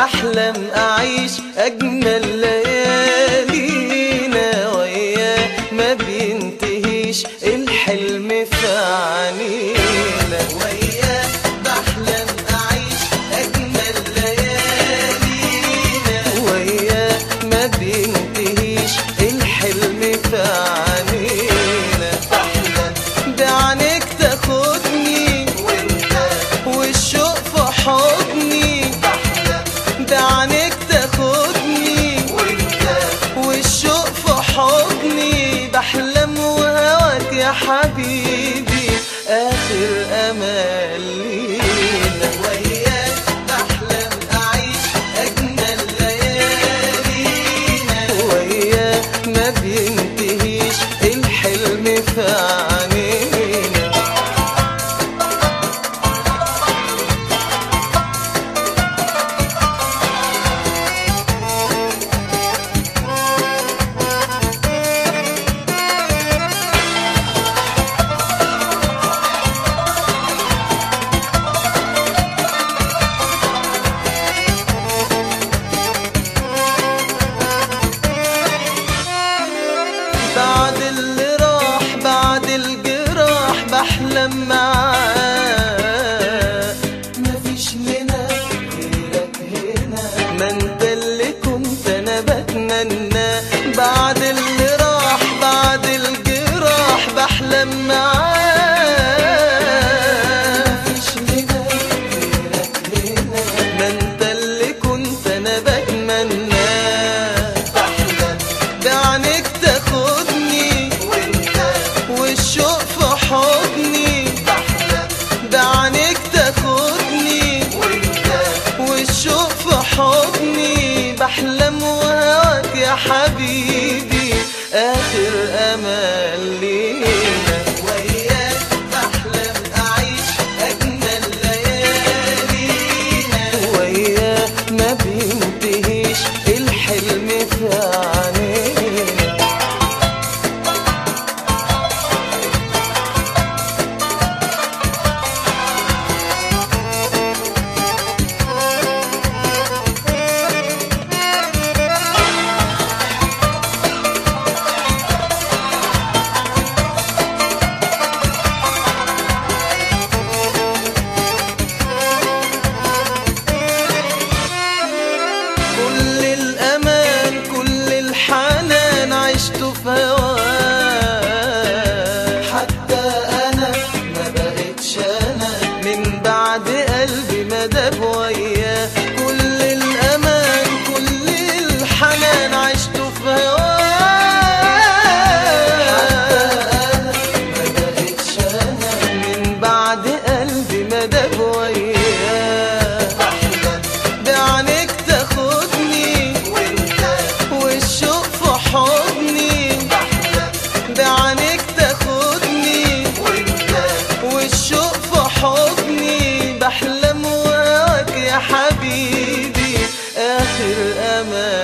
بحلم أعيش أجمل ليالينا وياه ما بينتهيش الحلم في عنينا وياه بحلم أعيش أجمل ليالينا وياه ما بينتهيش الحلم في عنينا بحلم بعينك تاخدني وانت والشوق في حضني بحلم بعينك تاخدني وانت والشوق في حضني بحلم وهواك يا حبيبي آخر أمل لينا وياك بحلم أعيش أجمل ليالينا وياك ما بينتهيش الحلم في عنينا بعد اللي راح بعد الجراح بحلم معاه مفيش لنا غيرك هنا ما انت اللي كنت انا بتمنى بعد اللي راح بعد الجراح بحلم معاه مفيش لنا غيرك هنا ما انت اللي كنت انا بتمنى بحلم بعينك تاخدني وانت والشوق في حضني بحلم بعينك تاخدني وانت والشوق في حضني بحلم وهواك يا حبيبي اخر امل لينا وياك بحلم اعيش اجمل ليالينا وياك ما بينتهيش الحلم في عنينا كل الأمان كل الحنان عشته في هواه حتى أنا ما بقتش أنا من بعد قلبي ما داب وياه كل الأمان كل الحنان عشته في هواه ما بقتش أنا من بعد قلبي ما داب وياه بعينك تاخدني وانت والشوق في حضني بعينك تاخدني وانت والشوق في حضني بحلم وراك يا حبيبي اخر امان